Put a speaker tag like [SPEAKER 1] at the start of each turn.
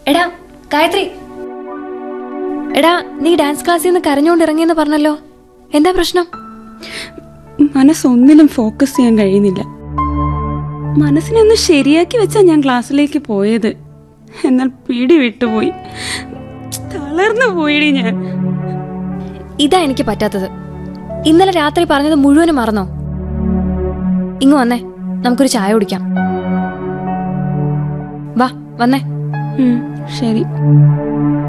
[SPEAKER 1] എടാ ഗായത്രി എടാ നീ ഡാൻസ് ക്ലാസ്സിൽ നിന്ന് കരഞ്ഞോണ്ട് ഇറങ്ങിയെന്ന് പറഞ്ഞല്ലോ എന്താ പ്രശ്നം
[SPEAKER 2] മനസ്സൊന്നിലും ഫോക്കസ് ചെയ്യാൻ കഴിയുന്നില്ല മനസ്സിനെ ഒന്ന് ശരിയാക്കി വെച്ചാ ഞാൻ ക്ലാസ്സിലേക്ക് പോയത് എന്നാൽ പിടി വിട്ടുപോയി തളർന്നു പോയിടി ഞാൻ
[SPEAKER 1] ഇതാ എനിക്ക് പറ്റാത്തത് ഇന്നലെ രാത്രി പറഞ്ഞത് മുഴുവനും മറന്നോ ഇങ്ങ് വന്നേ നമുക്കൊരു ചായ കുടിക്കാം വാ വന്നേ
[SPEAKER 2] ഉം, ശരി